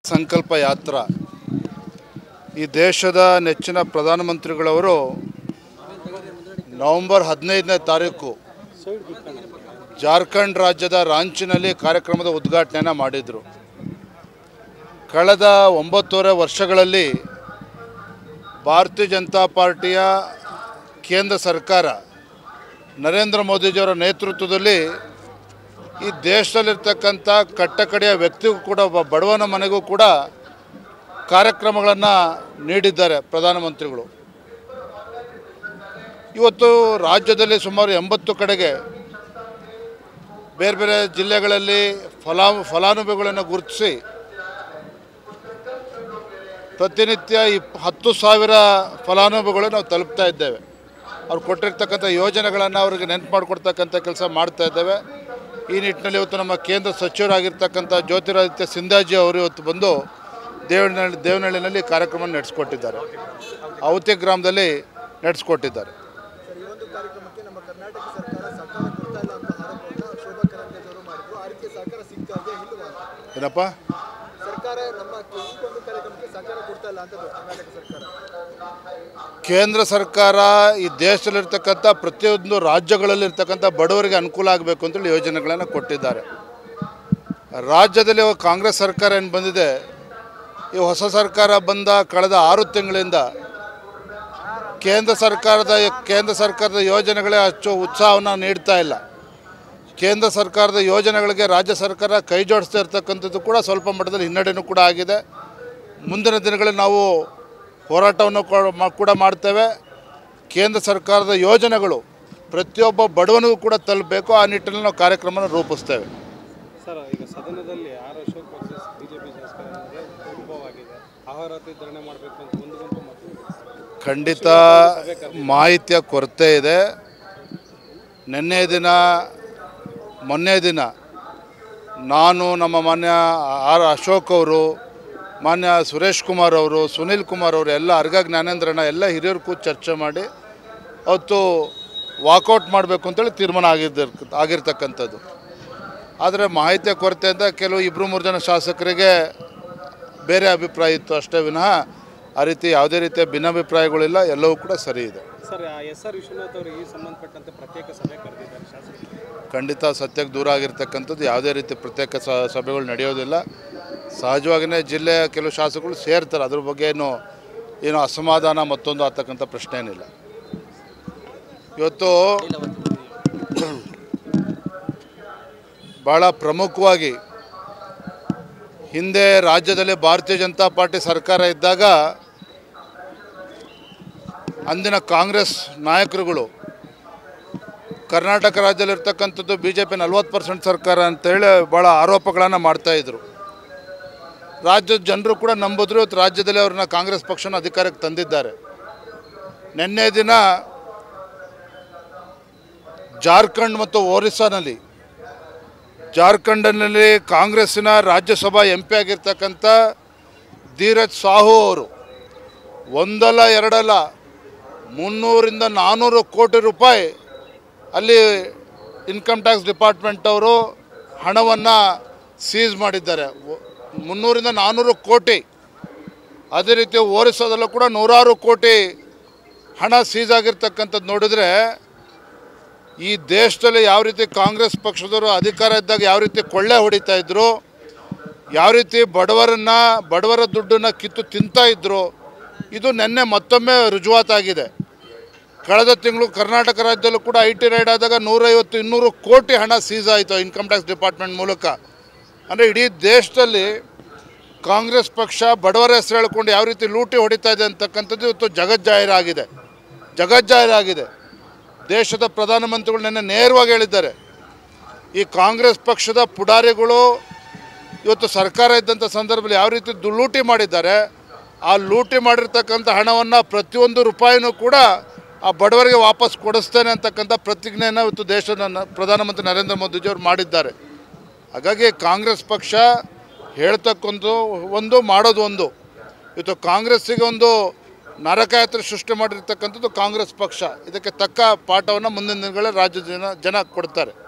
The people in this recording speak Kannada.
ಸಂಕಲ್ಪ ಯಾತ್ರಾ ಈ ದೇಶದ ನೆಚ್ಚಿನ ಪ್ರಧಾನಮಂತ್ರಿಗಳವರು ನವೆಂಬರ್ ಹದಿನೈದನೇ ತಾರೀಕು ಜಾರ್ಖಂಡ್ ರಾಜ್ಯದ ರಾಂಚಿನಲ್ಲಿ ಕಾರ್ಯಕ್ರಮದ ಉದ್ಘಾಟನೆಯನ್ನು ಮಾಡಿದರು ಕಳೆದ ಒಂಬತ್ತೂವರೆ ವರ್ಷಗಳಲ್ಲಿ ಭಾರತೀಯ ಜನತಾ ಪಾರ್ಟಿಯ ಕೇಂದ್ರ ಸರ್ಕಾರ ನರೇಂದ್ರ ಮೋದಿಜಿಯವರ ನೇತೃತ್ವದಲ್ಲಿ ಈ ದೇಶದಲ್ಲಿರ್ತಕ್ಕಂಥ ಕಟ್ಟಕಡೆಯ ವ್ಯಕ್ತಿಗೂ ಕೂಡ ಒಬ್ಬ ಬಡವನ ಮನೆಗೂ ಕೂಡ ಕಾರ್ಯಕ್ರಮಗಳನ್ನು ನೀಡಿದ್ದಾರೆ ಪ್ರಧಾನಮಂತ್ರಿಗಳು ಇವತ್ತು ರಾಜ್ಯದಲ್ಲಿ ಸುಮಾರು ಎಂಬತ್ತು ಕಡೆಗೆ ಬೇರೆ ಬೇರೆ ಜಿಲ್ಲೆಗಳಲ್ಲಿ ಫಲಾ ಫಲಾನುಭವಿಗಳನ್ನು ಗುರುತಿಸಿ ಪ್ರತಿನಿತ್ಯ ಇಪ್ ಹತ್ತು ಸಾವಿರ ಫಲಾನುಭವಿಗಳು ನಾವು ತಲುಪ್ತಾ ಇದ್ದೇವೆ ಅವ್ರು ಕೊಟ್ಟಿರ್ತಕ್ಕಂಥ ಯೋಜನೆಗಳನ್ನು ಅವ್ರಿಗೆ ನೆನಪು ಮಾಡಿಕೊಡ್ತಕ್ಕಂಥ ಕೆಲಸ ಮಾಡ್ತಾ ಇದ್ದೇವೆ ಈ ನಿಟ್ಟಿನಲ್ಲಿ ಇವತ್ತು ನಮ್ಮ ಕೇಂದ್ರ ಸಚಿವರಾಗಿರ್ತಕ್ಕಂಥ ಜ್ಯೋತಿರಾದಿತ್ಯ ಸಿಂಧಾಜಿ ಅವರು ಇವತ್ತು ಬಂದು ದೇವನಹಳ್ಳಿ ದೇವನಹಳ್ಳಿನಲ್ಲಿ ಕಾರ್ಯಕ್ರಮ ನಡೆಸ್ಕೊಟ್ಟಿದ್ದಾರೆ ಅವತಿ ಗ್ರಾಮದಲ್ಲಿ ನಡೆಸ್ಕೊಟ್ಟಿದ್ದಾರೆ ಸರ್ ಈ ಒಂದು ಕಾರ್ಯಕ್ರಮಕ್ಕೆ ನಮ್ಮ ಕರ್ನಾಟಕ ಸರ್ಕಾರ ಸಹಕಾರ ಕೊಡ್ತಾ ಇಲ್ಲ ಅಂತ ಆರೋಪವನ್ನ ಶೋಭಾ ಕರಂದ್ಲಾಜೆ ಅವರು ಮಾಡಿದ್ರು ಆ ರೀತಿ ಸಹಕಾರ ಸಿಗ್ತಾ ಇದೆಯಾ ಇಲ್ವಾ ಅಂತ. ಏನಪ್ಪ ಸರ್ಕಾರ ನಮ್ಮ ಈ ಒಂದು ಕಾರ್ಯಕ್ರಮಕ್ಕೆ ಸಹಕಾರ ಕೊಡ್ತಾ ಇಲ್ಲ ಅಂತ ಕರ್ನಾಟಕ ಸರ್ಕಾರ ಕೇಂದ್ರ ಸರ್ಕಾರ ಈ ದೇಶದಲ್ಲಿರ್ತಕ್ಕಂಥ ಪ್ರತಿಯೊಂದು ರಾಜ್ಯಗಳಲ್ಲಿರ್ತಕ್ಕಂಥ ಬಡವರಿಗೆ ಅನುಕೂಲ ಆಗಬೇಕು ಅಂತೇಳಿ ಯೋಜನೆಗಳನ್ನು ಕೊಟ್ಟಿದ್ದಾರೆ ರಾಜ್ಯದಲ್ಲಿ ಇವಾಗ ಕಾಂಗ್ರೆಸ್ ಸರ್ಕಾರ ಏನು ಬಂದಿದೆ ಈ ಹೊಸ ಸರ್ಕಾರ ಬಂದ ಕಳೆದ ಆರು ತಿಂಗಳಿಂದ ಕೇಂದ್ರ ಸರ್ಕಾರದ ಕೇಂದ್ರ ಸರ್ಕಾರದ ಯೋಜನೆಗಳೇ ಅಷ್ಟು ಉತ್ಸಾಹವನ್ನು ನೀಡ್ತಾ ಇಲ್ಲ ಕೇಂದ್ರ ಸರ್ಕಾರದ ಯೋಜನೆಗಳಿಗೆ ರಾಜ್ಯ ಸರ್ಕಾರ ಕೈ ಜೋಡಿಸ್ತಾ ಇರ್ತಕ್ಕಂಥದ್ದು ಕೂಡ ಸ್ವಲ್ಪ ಮಟ್ಟದಲ್ಲಿ ಹಿನ್ನಡೆನೂ ಕೂಡ ಆಗಿದೆ ಮುಂದಿನ ದಿನಗಳಲ್ಲಿ ನಾವು ಹೋರಾಟವನ್ನು ಕೊ- ಮಾ- ಕೂಡ ಮಾಡ್ತೇವೆ ಕೇಂದ್ರ ಸರ್ಕಾರದ ಯೋಜನೆಗಳು ಪ್ರತಿಯೊಬ್ಬ ಬಡವನಿಗೂ ಕೂಡ ತಲುಪಬೇಕು ಆ ನಿಟ್ಟಿನಲ್ಲಿ ನಾವು ಕಾರ್ಯಕ್ರಮನ ರೂಪಿಸ್ತೇವೆ ಸರ್ ಈಗ ಸದನದಲ್ಲಿ ಆರ್ ಅಶೋಕ್ ವರ್ಸಸ್ ಬಿಜೆಪಿ ಶಾಸಕರ ನಡುವೆ ಉದ್ಭವವಾಗಿದೆ ಅಹೋರಾತ್ರಿ ಧರಣಿ ಮಾಡಬೇಕು ಅಂತ ಒಂದು ಗುಂಪು ಮತ್ತು ಖಂಡಿತ ಮಾಹಿತಿಯ ಕೊರತೆ ಇದೆ ನಿನ್ನೆ ದಿನ ಮೊನ್ನೆ ದಿನ ನಾನು ನಮ್ಮ ಮಾನ್ಯ ಆರ್ ಅಶೋಕ್ ಅವರು ಮಾನ್ಯ ಸುರೇಶ್ ಕುಮಾರ್ ಅವರು ಸುನಿಲ್ ಕುಮಾರ್ ಅವರು ಎಲ್ಲ ಅರ್ಗ ಜ್ಞಾನೇಂದ್ರನ ಎಲ್ಲ ಹಿರಿಯರು ಕೂತು ಚರ್ಚೆ ಮಾಡಿ ಅವತ್ತು ವಾಕೌಟ್ ಮಾಡಬೇಕು ಅಂತೇಳಿ ತೀರ್ಮಾನ ಆಗಿದ್ದ ಆಗಿರ್ತಕ್ಕಂಥದ್ದು ಆದರೆ ಮಾಹಿತಿಯ ಕೊರತೆಯಿಂದ ಕೆಲವು ಇಬ್ಬರು ಮೂರು ಜನ ಶಾಸಕರಿಗೆ ಬೇರೆ ಅಭಿಪ್ರಾಯ ಇತ್ತು ಅಷ್ಟೇ ವಿನಃ ಆ ರೀತಿ ಯಾವುದೇ ರೀತಿಯ ಭಿನ್ನಾಭಿಪ್ರಾಯಗಳಿಲ್ಲ ಎಲ್ಲವೂ ಕೂಡ ಸರಿ ಇದೆ ಸರ್ ಎಸ್ ಆರ್ ವಿಶ್ವನಾಥ್ ಅವರು ಈ ಸಂಬಂಧಪಟ್ಟಂತೆ ಪ್ರತ್ಯೇಕ ಸಭೆ ಕರೆದಿದ್ದಾರೆ ಶಾಸಕರು ಖಂಡಿತ ಸತ್ಯಕ್ಕೆ ದೂರ ಆಗಿರ್ತಕ್ಕಂಥದ್ದು ಯಾವುದೇ ರೀತಿ ಪ್ರತ್ಯೇಕ ಸ ಸಭೆಗಳು ನಡೆಯೋದಿಲ್ಲ ಸಹಜವಾಗಿಯೇ ಜಿಲ್ಲೆಯ ಕೆಲವು ಶಾಸಕರು ಸೇರ್ತಾರೆ ಅದ್ರ ಬಗ್ಗೆ ಏನು ಏನು ಅಸಮಾಧಾನ ಮತ್ತೊಂದು ಆಗ್ತಕ್ಕಂಥ ಪ್ರಶ್ನೆ ಏನಿಲ್ಲ ಇವತ್ತು ಭಾಳ ಪ್ರಮುಖವಾಗಿ ಹಿಂದೆ ರಾಜ್ಯದಲ್ಲಿ ಭಾರತೀಯ ಜನತಾ ಪಾರ್ಟಿ ಸರ್ಕಾರ ಇದ್ದಾಗ ಅಂದಿನ ಕಾಂಗ್ರೆಸ್ ನಾಯಕರುಗಳು ಕರ್ನಾಟಕ ರಾಜ್ಯದಲ್ಲಿರ್ತಕ್ಕಂಥದ್ದು ಬಿ ಜೆ ಪಿ ನಲ್ವತ್ತು ಪರ್ಸೆಂಟ್ ಸರ್ಕಾರ ಅಂತೇಳಿ ಭಾಳ ಆರೋಪಗಳನ್ನು ಮಾಡ್ತಾಯಿದ್ರು ರಾಜ್ಯದ ಜನರು ಕೂಡ ನಂಬಿದ್ರು ಇವತ್ತು ರಾಜ್ಯದಲ್ಲಿ ಅವ್ರನ್ನ ಕಾಂಗ್ರೆಸ್ ಪಕ್ಷನ ಅಧಿಕಾರಕ್ಕೆ ತಂದಿದ್ದಾರೆ ನಿನ್ನೆ ದಿನ ಜಾರ್ಖಂಡ್ ಮತ್ತು ಒರಿಸ್ಸಾನಲ್ಲಿ ಜಾರ್ಖಂಡ್ನಲ್ಲಿ ಕಾಂಗ್ರೆಸ್ಸಿನ ರಾಜ್ಯಸಭಾ ಎಂ ಪಿ ಆಗಿರ್ತಕ್ಕಂಥ ಧೀರಜ್ ಸಾಹು ಅವರು ಒಂದಲ್ಲ ಎರಡಲ್ಲ ಮುನ್ನೂರಿಂದ ನಾನ್ನೂರು ಕೋಟಿ ರೂಪಾಯಿ ಅಲ್ಲಿ ಇನ್ಕಮ್ ಟ್ಯಾಕ್ಸ್ ಡಿಪಾರ್ಟ್ಮೆಂಟ್ ಅವರು ಹಣವನ್ನು ಸೀಸ್ ಮಾಡಿದ್ದಾರೆ ಒ- ಮುನ್ನೂರಿಂದ ನಾನ್ನೂರು ಕೋಟಿ ಅದೇ ರೀತಿ ಒರಿಸ್ಸಾದಲ್ಲೂ ಕೂಡ ನೂರಾರು ಕೋಟಿ ಹಣ ಸೀಸ್ ಆಗಿರ್ತಕ್ಕಂಥದ್ದು ನೋಡಿದರೆ ಈ ದೇಶದಲ್ಲಿ ಯಾವ ರೀತಿ ಕಾಂಗ್ರೆಸ್ ಪಕ್ಷದವರು ಅಧಿಕಾರ ಇದ್ದಾಗ ಯಾವ ರೀತಿ ಕೊಳ್ಳೆ ಹೊಡಿತಾ ಇದ್ರು ಯಾವ ರೀತಿ ಬಡವರನ್ನ ಬಡವರ ದುಡ್ಡನ್ನು ಕಿತ್ತು ತಿಂತಾ ಇದ್ರು ಇದು ನಿನ್ನೆ ಮತ್ತೊಮ್ಮೆ ರುಜುವಾತಾಗಿದೆ ಕಳೆದ ತಿಂಗಳು ಕರ್ನಾಟಕ ರಾಜ್ಯದಲ್ಲೂ ಕೂಡ ಐ ಟಿ ರೈಡ್ ಆದಾಗ ನೂರೈವತ್ತು ಇನ್ನೂರು ಕೋಟಿ ಹಣ ಸೀಸ್ ಆಯಿತು ಇನ್ಕಮ್ ಟ್ಯಾಕ್ಸ್ ಡಿಪಾರ್ಟ್ಮೆಂಟ್ ಮೂಲಕ ಅಂದರೆ ಇಡೀ ದೇಶದಲ್ಲಿ ಕಾಂಗ್ರೆಸ್ ಪಕ್ಷ ಬಡವರ ಹೆಸರು ಹೇಳ್ಕೊಂಡು ಯಾವ ರೀತಿ ಲೂಟಿ ಹೊಡಿತಾ ಇದೆ ಅಂತಕ್ಕಂಥದ್ದು ಇವತ್ತು ಜಗಜ್ಜಾಹೀರಾಗಿದೆ ಜಗಜ್ಜಾಹೀರಾಗಿದೆ ದೇಶದ ಪ್ರಧಾನಮಂತ್ರಿಗಳು ನಿನ್ನೆ ನೇರವಾಗಿ ಹೇಳಿದ್ದಾರೆ ಈ ಕಾಂಗ್ರೆಸ್ ಪಕ್ಷದ ಪುಡಾರಿಗಳು ಇವತ್ತು ಸರ್ಕಾರ ಇದ್ದಂಥ ಸಂದರ್ಭದಲ್ಲಿ ಯಾವ ರೀತಿ ದು- ಲೂಟಿ ಮಾಡಿದ್ದಾರೆ ಆ ಲೂಟಿ ಮಾಡಿರ್ತಕ್ಕಂಥ ಹಣವನ್ನು ಪ್ರತಿಯೊಂದು ರೂಪಾಯಿನೂ ಕೂಡ ಆ ಬಡವರಿಗೆ ವಾಪಸ್ ಕೊಡಿಸ್ತೇನೆ ಅಂತಕ್ಕಂಥ ಪ್ರತಿಜ್ಞೆಯನ್ನು ಇವತ್ತು ದೇಶದ ನ- ಪ್ರಧಾನಮಂತ್ರಿ ನರೇಂದ್ರ ಮೋದಿಜಿಯವರು ಮಾಡಿದ್ದಾರೆ ಹಾಗಾಗಿ ಕಾಂಗ್ರೆಸ್ ಪಕ್ಷ ಹೇಳ್ತಕ್ಕೊಂದು ಒಂದು ಮಾಡೋದು ಒಂದು ಇವತ್ತು ಕಾಂಗ್ರೆಸ್ಸಿಗೆ ಒಂದು ನರಕಯಾತ್ರೆ ಸೃಷ್ಟಿ ಮಾಡಿರ್ತಕ್ಕಂಥದ್ದು ಕಾಂಗ್ರೆಸ್ ಪಕ್ಷ ಇದಕ್ಕೆ ತಕ್ಕ ಪಾಠವನ್ನು ಮುಂದಿನ ದಿನಗಳಲ್ಲಿ ರಾಜ್ಯದ ಜನ ಜನ ಕೊಡ್ತಾರೆ